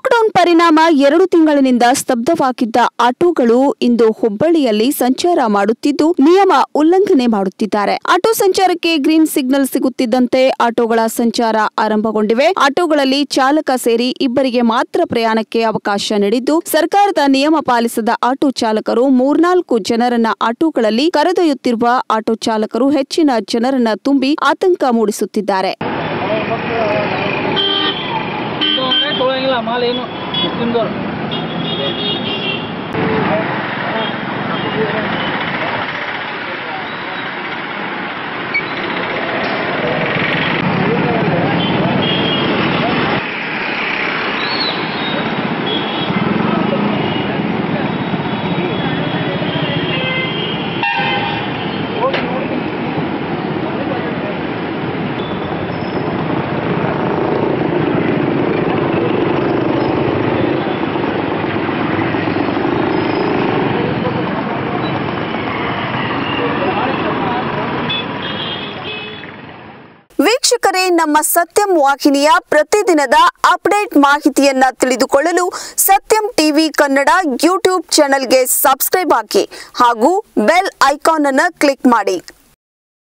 lockdown ಪರಿಣಾಮ ಎರಡು ತಿಂಗಳಿನಿಂದ ಸ್ತಬ್ಧವಾಗಿದ್ದ ಆಟೋಗಳು ಇಂದು ಹುಬ್ಬಳ್ಳಿಯಲ್ಲಿ ಸಂಚಾರ ಮಾಡುತ್ತಿದ್ದು ನಿಯಮ ಉಲ್ಲಂಘನೆ ಮಾಡುತ್ತಿದ್ದಾರೆ ಆಟೋ ಸಂಚಾರಕ್ಕೆ ಗ್ರೀನ್ ಸಿಗ್ನಲ್ ಸಿಗುತ್ತಿದ್ದಂತೆ ಆಟೋಗಳ ಸಂಚಾರ ಆರಂಭಗೊಂಡಿವೆ ಆಟೋಗಳಲ್ಲಿ ಚಾಲಕ ಸೇರಿ ಇಬ್ಬರಿಗೆ ಮಾತ್ರ ಪ್ರಯಾಣಕ್ಕೆ ಅವಕಾಶ ನೀಡಿದ್ದು ಸರ್ಕಾರದ ನಿಯಮ ಪಾಲಿಸದ ಆಟೋ ಚಾಲಕರು ಮೂರ್ನಾಲ್ಕು ಜನರನ್ನ ಆಟೋಗಳಲ್ಲಿ ಕರೆದೊಯ್ಯುತ್ತಿರುವ ಆಟೋ ಚಾಲಕರು ಹೆಚ್ಚಿನ ಜನರನ್ನ ತುಂಬಿ ಆತಂಕ ಮೂಡಿಸುತ್ತಿದ್ದಾರೆ ಇದು ಅಂದ್ರೆ ತೊಗೊಳಂಗಿಲ್ಲ ಮಾಲ್ ಏನು ಮುಸ್ಲಿಮ್ದವ್ರು ವೀಕ್ಷಕರೇ ನಮ್ಮ ಸತ್ಯಂ ವಾಹಿನಿಯ ಪ್ರತಿದಿನದ ಅಪ್ಡೇಟ್ ಮಾಹಿತಿಯನ್ನ ತಿಳಿದುಕೊಳ್ಳಲು ಸತ್ಯಂ ಟಿವಿ ಕನ್ನಡ ಯೂಟ್ಯೂಬ್ ಚಾನೆಲ್ಗೆ ಸಬ್ಸ್ಕ್ರೈಬ್ ಹಾಕಿ ಹಾಗೂ ಬೆಲ್ ಐಕಾನ್ ಅನ್ನು ಕ್ಲಿಕ್ ಮಾಡಿ